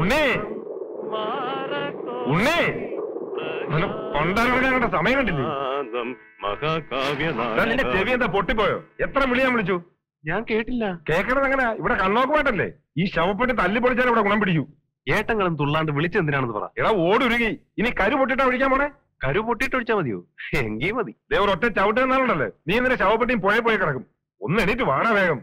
ഉണ്ണി ഉണ്ണി കൊണ്ടാൻ സമയം കണ്ടില്ലേ ദാ നിന്റെ ചെവി എന്താ പൊട്ടിപ്പോയോ എത്ര വിളി ഞാൻ വിളിച്ചു ഞാൻ കേട്ടില്ല കേക്കണത് എങ്ങനെ ഇവിടെ കണ്ണോക്ക് പാട്ടല്ലേ ഈ ശവപ്പെട്ടി തല്ലി പൊളിച്ചാൽ ഇവിടെ ഗുണം പിടിക്കൂ ഏട്ടങ്ങളും തുള്ളാണ്ട് വിളിച്ചെന്തിനാണെന്ന് പറ എടാ ഓടുരുകി ഇനി കരു പൊട്ടിട്ടാ വിളിക്കാൻ പോണേ കരു പൊട്ടിട്ട് ഒഴിച്ചാ മതിയോ എങ്കി മതി ദേ ഒരു ഒറ്റ ചവിട്ട് എന്നാലുണ്ടല്ലേ നീ ഇന്നലെ ശവപ്പെട്ടിയും പുഴ പോയി കിടക്കും ഒന്ന് എണീറ്റ് വാണ വേഗം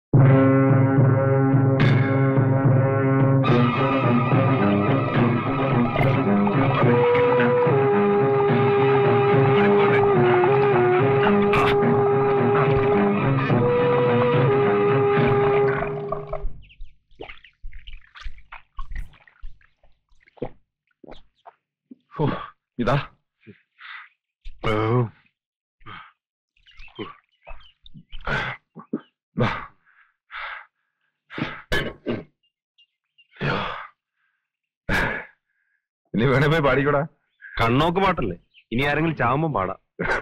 ഓ, ഇതാ ദാ. അയ്യോ. ഇനി വേണേ പോയി പാടിക്കൂടാ കണ്ണോക്ക് പാട്ടല്ലേ ഇനി ആരെങ്കിലും ചാവുമ്പം പാടാം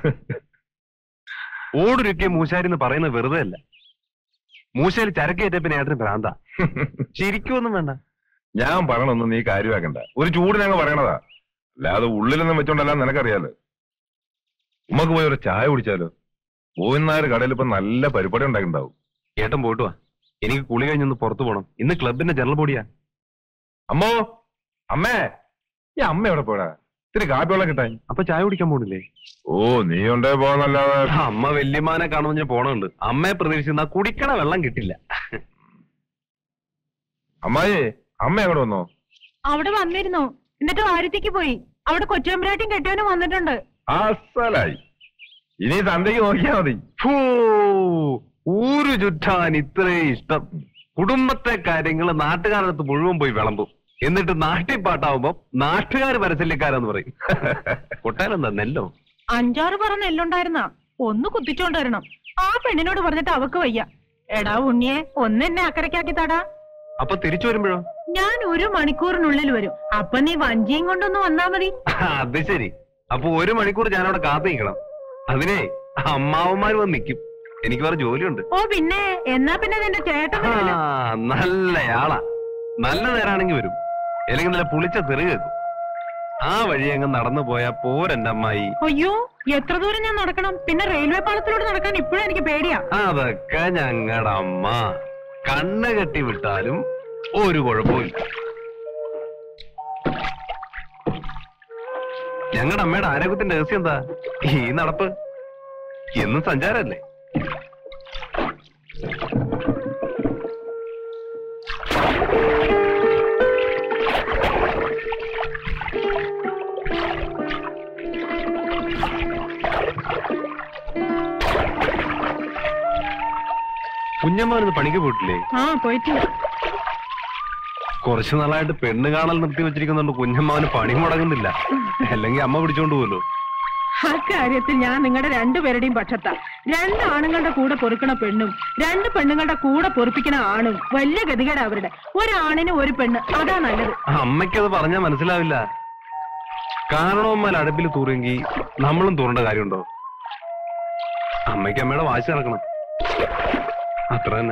ഓടുരുക്കെ മൂശാരി എന്ന് പറയുന്നത് വെറുതെ അല്ല മൂശാരി ചരക്കേറ്റ പിന്നെ ഏട്ടന് ഭ്രാന്ത ശരിക്കൊന്നും വേണ്ട ഞാൻ പറയണൊന്നും നീ കാര്യമാക്കണ്ട ഒരു ചൂടിനങ്ങ് പറയണതാ അല്ലാതെ ഉള്ളിലൊന്നും വെച്ചോണ്ടല്ല നിനക്കറിയാലോ ഉമ്മക്ക് പോയി ഒരു ചായ കുടിച്ചാലോ പോയിന്നാര് കടയിൽ ഇപ്പൊ നല്ല പരിപാടി ഉണ്ടാക്കിണ്ടാവും ഏട്ടൻ പോയിട്ട് വാ എനിക്ക് കുളി കഴിഞ്ഞൊന്ന് പുറത്തു പോകണം ഇന്ന് ക്ലബിന്റെ ജനറൽ ബോഡിയാ അമ്മോ അമ്മേ ഈ അമ്മ എവിടെ പോടാ ഇത്തിരി കാപ്പി വെള്ളം കിട്ടാൻ അപ്പൊ ചായ കുടിക്കാൻ പോണില്ലേ ഓ നീ ഉണ്ടേ പോന്നല്ലാതെ അമ്മ വല്യമാനെ കാണുമ്പോൾ ഞാൻ പോണുണ്ട് അമ്മയെ പ്രതീക്ഷിക്കുന്ന കുടിക്കണ വെള്ളം കിട്ടില്ല അമ്മായി അമ്മ എങ്ങോട്ട് വന്നോ അവിടെ വന്നിരുന്നു എന്നിട്ട് വാരത്തേക്ക് പോയി അവിടെ കൊച്ചുമ്പരാട്ടിയും കെട്ടിയവനും വന്നിട്ടുണ്ട് അസലായി ഇനി സന്ധ്യക്ക് നോക്കിയാ മതി ഫൂ, ഊരു ചുറ്റാൻ ഇത്രേ ഇഷ്ടം കുടുംബത്തെ കാര്യങ്ങൾ നാട്ടുകാരടുത്ത് മുഴുവൻ പോയി വിളമ്പും എന്നിട്ട് നാട്ടിൽ പാട്ടാവുമ്പോ നാട്ടുകാർ പരശല്യക്കാരെന്ന് പറയും കൊട്ടാനെന്താ നെല്ലോ അഞ്ചാറ് പറ നെല്ലുണ്ടായിരുന്ന ഒന്ന് കുത്തിച്ചോണ്ട് വരണം ആ പെണ്ണിനോട് പറഞ്ഞിട്ട് അവക്ക് വയ്യ എടാ ഉണ്ണിയെ ഒന്ന് എന്നെ അക്കരക്കാക്കി തടാ അപ്പൊ തിരിച്ചു വരുമ്പോഴോ ഞാൻ ഒരു മണിക്കൂറിനുള്ളിൽ വരും അപ്പൊ നീ വഞ്ചിയും കൊണ്ടൊന്ന് വന്നാ മതി അത് ശരി അപ്പൊ ഒരു മണിക്കൂർ ഞാൻ അവിടെ കാത്തു നിൽക്കണം അതിനെ അമ്മാവന്മാർ വന്ന് നിൽക്കും എനിക്ക് വേറെ ജോലിയുണ്ട് ഓ പിന്നെ എന്നാ പിന്നെ നിന്റെ ചേട്ടൻ ആ, വരില്ല. നല്ലയാളാ നല്ല നേരാണെങ്കി വരും അല്ലെങ്കിൽ നല്ല പുളിച്ച തെറി കേൾക്കും ആ വഴി അങ്ങ് നടന്നു പോയാ പോരെന്റെ അമ്മായി അയ്യോ എത്ര ദൂരം ഞാൻ നടക്കണം പിന്നെ റെയിൽവേ പാളത്തിലൂടെ നടക്കാൻ ഇപ്പോഴും എനിക്ക് പേടിയാ അതൊക്കെ ഞങ്ങളുടെ അമ്മ കണ്ണ് കെട്ടി വിട്ടാലും ഒരു കുഴപ്പമില്ല ഞങ്ങളുടെ അമ്മയുടെ ആരോഗ്യത്തിന്റെ രഹസ്യം എന്താ ഈ നടപ്പ് എന്നും സഞ്ചാരല്ലേ കുഞ്ഞമ്മാനത് പണിക്ക് പോയിട്ടില്ലേ ആ പോയിട്ടില്ല കുറച്ചു നാളായിട്ട് പെണ്ണ് കാണൽ നിർത്തി വെച്ചിരിക്കുന്നുണ്ട് കുഞ്ഞമ്മാവന് പണി മുടങ്ങുന്നില്ല അല്ലെങ്കിൽ അമ്മ പിടിച്ചോണ്ട് പോലോ ആ കാര്യത്തിൽ ഞാൻ നിങ്ങളുടെ രണ്ടുപേരുടെയും പക്ഷത്താ രണ്ട് ആണുങ്ങളുടെ കൂടെ പൊറുക്കണ പെണ്ണും രണ്ട് പെണ്ണുങ്ങളുടെ കൂടെ പൊറുപ്പിക്കണ ആണും വലിയ ഗതികേടാ അവരുടെ ഒരാണിന് ഒരു പെണ്ണ് അതാ നല്ലത് അമ്മയ്ക്കത് പറഞ്ഞാൽ മനസ്സിലാവില്ല കാരണവന്മാർ അടുപ്പിൽ തൂറെങ്കിൽ നമ്മളും തൂറേണ്ട കാര്യമുണ്ടോ അമ്മയ്ക്ക് അമ്മയുടെ വാശി നടക്കണം അത്ര തന്നെ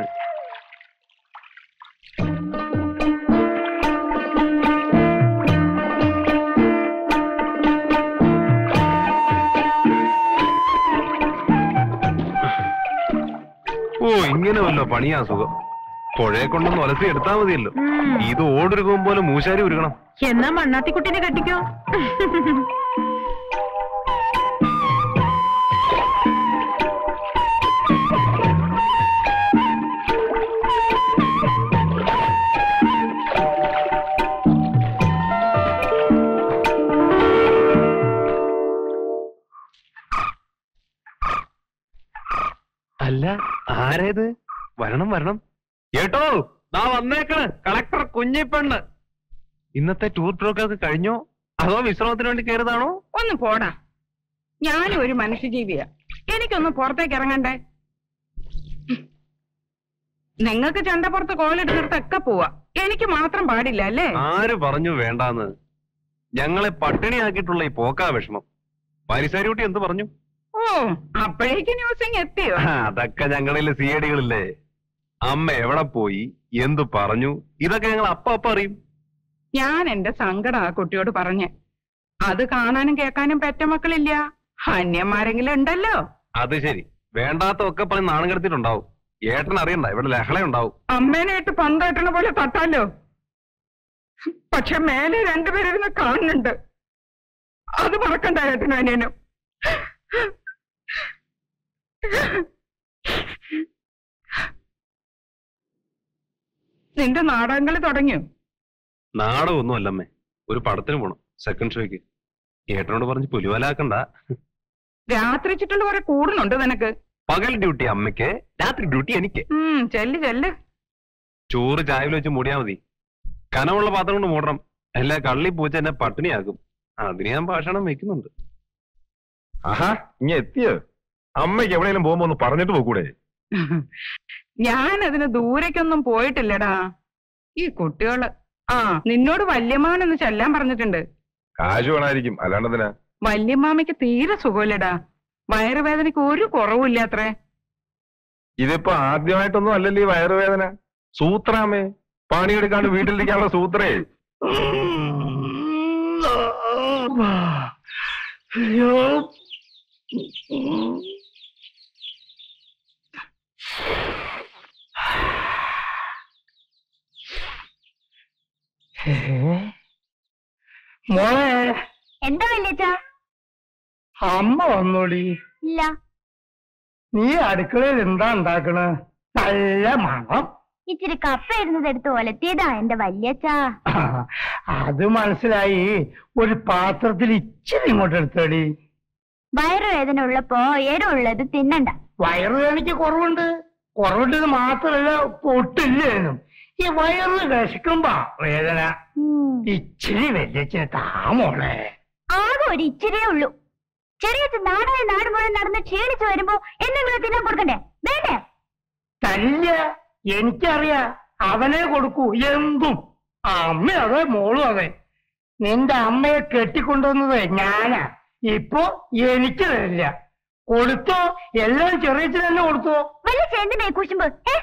ഓ ഇങ്ങനെ വല്ലോ പണിയാ സുഖം പുഴയെ കൊണ്ടൊന്ന് ഒലസി എടുത്താ മതിയല്ലോ ഉം. ഇത് ഓടുരുക്കും പോലെ മൂശാരി ഉരുകണം എന്നാ മണ്ണാത്തിക്കുട്ടിനെ കെട്ടിക്കോ അല്ല ആരേത് വരണം വരണം കേട്ടോ നാ വന്നേക്കണ് കളക്ടർ കുഞ്ഞിപ്പെണ്ണ് ഇന്നത്തെ ടൂർ പ്രോഗ്രാം കഴിഞ്ഞോ അതോ വിശ്രമത്തിന് വേണ്ടി കയറിയതാണോ ഒന്ന് പോടാ ഞാനും ഒരു മനുഷ്യജീവിയാ എനിക്കൊന്ന് പുറത്തേക്ക് ഇറങ്ങണ്ടേ നിങ്ങൾക്ക് ചന്തപ്പുറത്ത് കോലെടുത്തിടത്തൊക്കെ പോവാ എനിക്ക് മാത്രം പാടില്ല അല്ലേ ആര് പറഞ്ഞു വേണ്ടാന്ന് ഞങ്ങളെ പട്ടിണിയാക്കിയിട്ടുള്ള ഈ പോക്കാ വിഷമം പാരിസാരിക്കുട്ടി എന്ത് പറഞ്ഞു ഓ അപ്പോഴേക്ക് ന്യൂസിങ് എത്തിയോ ആ, അതൊക്കെ ഞങ്ങളിലെ സി ഐ ഡികളില്ലേ അമ്മ എവിടെ പോയി എന്തു പറഞ്ഞു ഇതൊക്കെ ഞങ്ങൾ അപ്പ അപ്പ അറിയും ഞാൻ എന്റെ സങ്കടം ആ കുട്ടിയോട് പറഞ്ഞ് അത് കാണാനും കേൾക്കാനും പെറ്റ മക്കളില്ല അന്യന്മാരെങ്കിലും ഉണ്ടല്ലോ അത് ശരി വേണ്ടാത്തൊക്കെ പറഞ്ഞ് നാണം കെടുത്തിട്ടുണ്ടാവും ഏട്ടൻ അറിയണ്ട ഇവിടെ ലഹള ഉണ്ടാവും അമ്മേനായിട്ട് പന്തേട്ടണ പോലെ തട്ടാലോ പക്ഷെ മേലെ രണ്ടുപേരിരുന്ന് കാണുന്നുണ്ട് അത് മറക്കണ്ട ഏട്ടനും അനിയനും നിന്റെ നാടകങ്ങൾ തുടങ്ങിയോ നാടകമൊന്നും അല്ലമ്മേ ഒരു പടത്തിന് പോണം സെക്കൻഡ് ഷോയ്ക്ക് ഏട്ടനോട് പറഞ്ഞ് പുലിവലാക്കണ്ട രാത്രി ചുറ്റുള്ള കുറെ കൂടുന്നുണ്ട് നിനക്ക് പകൽ ഡ്യൂട്ടി അമ്മയ്ക്ക് രാത്രി ഡ്യൂട്ടി എനിക്ക് ഉം ചെല്ല് ചെല്ല് ചോറ് ചായയിൽ വെച്ച് മൂടിയാ മതി കനമുള്ള പാത്രം കൊണ്ട് മൂടണം എല്ലാ കള്ളി പൂച്ച എന്നെ പട്ടിണിയാക്കും അതിന് ഞാൻ ഭാഷണം വെക്കുന്നുണ്ട് ആഹാ ഇനി എത്തിയോ അമ്മയ്ക്ക് എവിടെയെങ്കിലും പോകുമ്പോ ഒന്ന് പറഞ്ഞിട്ട് പോകൂടെ ഞാൻ അതിന് ദൂരേക്കൊന്നും പോയിട്ടില്ലടാ ഈ കുട്ടികള് ആ നിന്നോട് വല്യമ്മാവനൊന്ന് ചെല്ലാൻ പറഞ്ഞിട്ടുണ്ട് കാശ് വേണമായിരിക്കും അല്ലാണ്ടതിനാ വല്യമ്മാമയ്ക്ക് തീരെ സുഖമില്ലടാ വയറുവേദനയ്ക്ക് ഒരു കുറവുമില്ലാത്രേ ഇതിപ്പോ ആദ്യമായിട്ടൊന്നും അല്ലല്ലോ ഈ വയറുവേദന സൂത്രാമേ പണിയെടുക്കാണ്ട് വീട്ടിലിരിക്കാനുള്ള സൂത്രേ മോളെ എന്താ വല്യച്ചാ അമ്മ വന്നോടി ഇല്ല നീ അടുക്കളയിൽ എന്താ ഉണ്ടാക്കണ നല്ല മണം ഇച്ചിരി കപ്പ ഇരുന്നത് എടുത്ത് ഒലത്തിയതാ എന്റെ വല്യച്ചാ അത് മനസ്സിലായി ഒരു പാത്രത്തിൽ ഇച്ചിരി ഇങ്ങോട്ട് എടുത്തടി വയറുവേദന ഉള്ളപ്പോ എരുള്ളത് തിന്നണ്ട വയറുവേദനയ്ക്ക് കുറവുണ്ട് കുറവുണ്ടെന്ന് മാത്രമല്ല പൊട്ടില്ലേനും ഈ വയറ് വിശക്കുമ്പോ വേദന ഉം. ഇച്ചിരി വലിയച്ചിന് താമോളെ ആകെ ഒരു ഇച്ചിരിയേ ഉള്ളൂ ചെറിയ നാടായ നാട് മുഴുവൻ നടന്ന് ക്ഷീണിച്ചു വരുമ്പോ എന്തെങ്കിലും തിന്നാൻ കൊടുക്കണ്ടേ വേണ്ടേ തല്ല എനിക്കറിയാ അവനെ കൊടുക്കൂ എന്തും അമ്മ അതെ മോളും അതെ നിന്റെ അമ്മയെ കെട്ടിക്കൊണ്ടുവന്നത് ഞാനാ ഇപ്പൊ എനിക്ക് തരില്ല കൊടുത്തോ എല്ലാം ചെറിയ തന്നെ കൊടുത്തോ വല്ല ചേന്തിനെ കുശുമ്പ് ഏ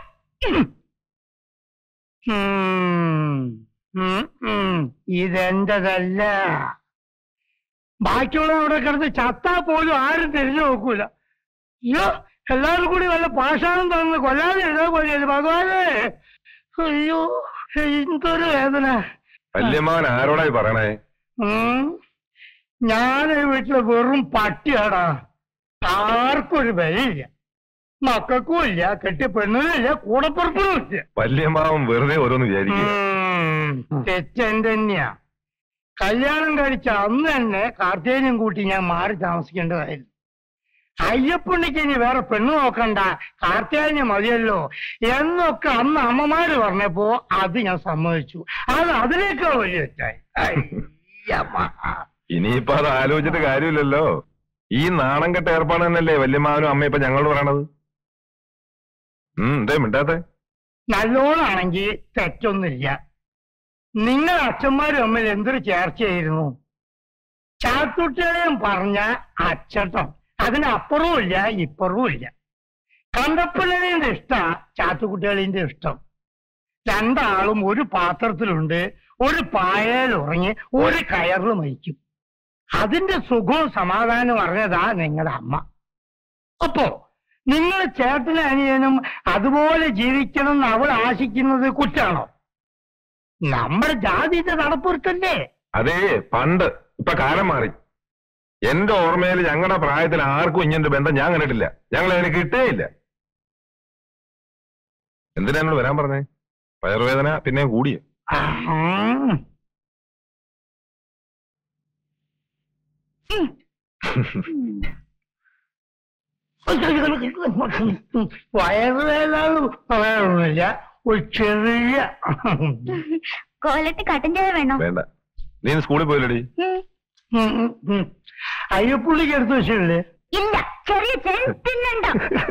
ഉം, ഉം, ഉം. ഇതെന്റതല്ല ബാക്കിയുള്ള അവിടെ കിടന്ന് ചത്താ പോലും ആരും തിരിഞ്ഞു നോക്കൂല അയ്യോ എല്ലാവരും കൂടി വല്ല പാഷാണം തന്ന് കൊല്ലാതെ എഴുതാൻ പോലെ ഭഗവാനെ അയ്യോ എന്തൊരു വേദന വല്യമ്മാവൻ ആരോടായി പറയണേ ഉം. ഞാൻ ഈ വീട്ടില് വെറും പട്ടിയാടാ ആർക്കും ഒരു വിലയില്ല മക്കൾക്കും ഇല്ല കെട്ടിയ പെണ്ണിനും ഇല്ല കൂടപ്പുറപ്പിനും ഇല്ല വല്യമ്മാവൻ വെറുതെ ഓരോന്ന് വിചാരിക്കുക ഉം. തെറ്റെന്റെ തന്നെയാ കല്യാണം കഴിച്ച അന്ന് തന്നെ കാർത്തേനും കൂട്ടി ഞാൻ മാറി താമസിക്കേണ്ടതായിരുന്നു അയ്യപ്പുണ്ണിക്ക് ഇനി വേറെ പെണ്ണ് നോക്കണ്ട കാർത്തേന് മതിയല്ലോ എന്നൊക്കെ അന്ന് അമ്മമാര് പറഞ്ഞപ്പോ അത് ഞാൻ സമ്മതിച്ചു അത് അതിനേക്കാൾ വലിയ തെറ്റായി അയ്യമ്മ. ഇനിയിപ്പോ അത് ആലോചിച്ചിട്ട് കാര്യമില്ലല്ലോ ഈ നാണം കെട്ട ഏർപ്പാട് തന്നെയല്ലേ വല്യമ്മാവനും അമ്മ ഇപ്പൊ ഞങ്ങളോട് പറയണത് ഉം എന്തേ മിണ്ടാത്തെ നല്ലോണാണെങ്കിൽ തെറ്റൊന്നുമില്ല നിങ്ങൾ അച്ഛന്മാരും തമ്മിൽ എന്തൊരു ചേർച്ചയായിരുന്നു ചാത്തുട്ടികളെയും പറഞ്ഞ അച്ചട്ടം അതിനപ്പുറവും ഇല്ല ഇപ്പുറവും ഇല്ല കണ്ടപ്പിള്ളേന്റെ ഇഷ്ട ചാത്തുകുട്ടികളിന്റെ ഇഷ്ടം രണ്ടാളും ഒരു പാത്രത്തിലുണ്ട് ഒരു പായയിൽ ഉറങ്ങി ഒരു കയറിൽ മരിക്കും അതിന്റെ സുഖവും സമാധാനവും അറിഞ്ഞതാ നിങ്ങളുടെ അമ്മ അപ്പോ നിങ്ങൾ ചേട്ടനും അനിയനും അതുപോലെ ജീവിക്കണം എന്ന് അവൾ ആശിക്കുന്നത് കുറ്റാണോ നമ്മുടെ ജാതിയുടെ നടപ്പുറത്തല്ലേ അതേ പണ്ട് ഇപ്പൊ കാലം മാറി എന്റെ ഓർമ്മയിൽ ഞങ്ങളുടെ പ്രായത്തിൽ ആർക്കും ഇങ്ങനൊരു ബന്ധം ഞാൻ കണ്ടിട്ടില്ല ഞങ്ങൾ അതിന് കിട്ടേയില്ല എന്തിനാ എന്നോട് വരാൻ പറഞ്ഞേ വയറുവേദന പിന്നെ കൂടിയ ആഹാ. വയറുവേദന പറയാനൊന്നുമില്ല ഒരു ചെറിയ കോലത്ത് കട്ടൻ ചായ വേണോ വേണ്ട നീ ഇന്ന് സ്കൂളിൽ പോയില്ലടി ഉം. ഉം, ഉം, ഉം. അയ്യപ്പുള്ളിക്ക് എടുത്തു വെച്ചില്ലേ ഇല്ല ചെറിയ ചെൻ തിന്നണ്ട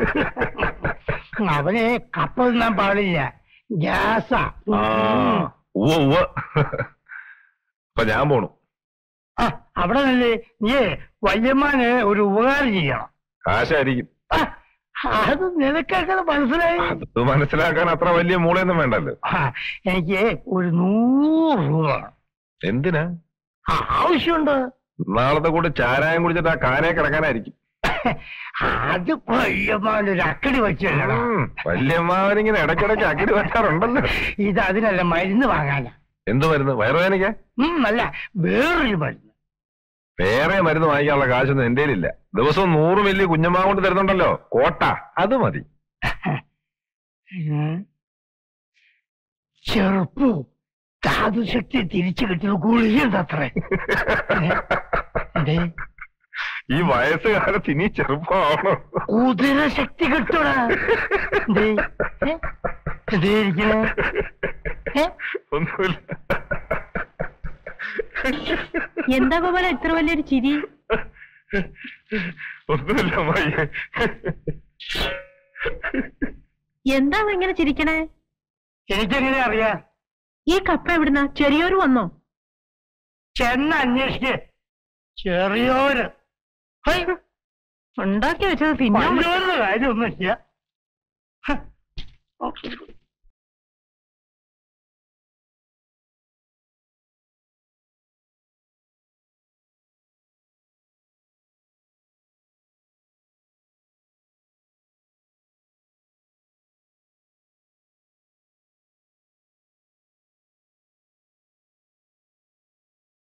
അവന് കപ്പ തിന്നാൻ പാടില്ല ഗ്യാസാ ആ ഉവ്വ ഉവ്വ അപ്പൊ ഞാൻ പോണു ആ, അവിടെ നല്ലേ നീ വല്യമ്മാന് ഒരു ഉപകാരം ചെയ്യണം കാശായിരിക്കും ആ, അത് നിനക്കൊക്കെ മനസ്സിലായി അത് മനസ്സിലാക്കാൻ അത്ര വലിയ മൂളയൊന്നും വേണ്ടല്ലോ ആ, എനിക്ക് ഒരു നൂറ് രൂപ വേണം എന്തിനാ ആ, ആവശ്യമുണ്ട് നാളത്തെ കൂടെ ചാരായം കുടിച്ചിട്ട് ആ കാനയെ കിടക്കാനായിരിക്കും അത് വല്യമാനൊരു അക്കടി വെച്ചല്ലടാ ഉം, വല്യമ്മാവനിങ്ങനെ ഇടയ്ക്കിടയ്ക്ക് അക്കിടി വെച്ചാറുണ്ടല്ലോ ഇത് അതിനല്ല മരുന്ന് വാങ്ങാനാ എന്ത് മരുന്ന് വയറുവേദനയ്ക്കാ ഉം അല്ല വേറൊരു മരുന്ന് വേറെ മരുന്ന് വാങ്ങിക്കാനുള്ള കാശൊന്നും എന്റെ ഇല്ല ദിവസവും നൂറ് മില്ലി കുഞ്ഞമ്മാ കൊണ്ട് തരുന്നുണ്ടല്ലോ കോട്ട അത് മതി ഉം. ചെറുപ്പു ധാതുശക്തി തിരിച്ചു കിട്ടുന്ന ഗുളികണ്ടത്രേ എന്തേ ഈ വയസ്സുകാലത്ത് ഇനി ചെറുപ്പമാണോ കുതിരശക്തി കിട്ടൂടാ എന്തേ ഏ? എന്തേ ഇരിക്കണേ ഏ? ഒന്നുമില്ല എന്താ ഗോപാല ഇത്ര വലിയൊരു ചിരി ഒന്നുമില്ല അമ്മായി എന്താ ഇങ്ങനെ ചിരിക്കണേ എനിക്കെങ്ങനെ അറിയാം ഈ കപ്പ എവിടുന്ന ചെറിയോര് വന്നോ ചെന്ന് അന്വേഷിക്ക് ചെറിയോര് ഹൈ, ഉണ്ടാക്കി വെച്ചത് തിന്നാൻ വല്യോരുടെ കാര്യമൊന്നുമില്ല ഹ.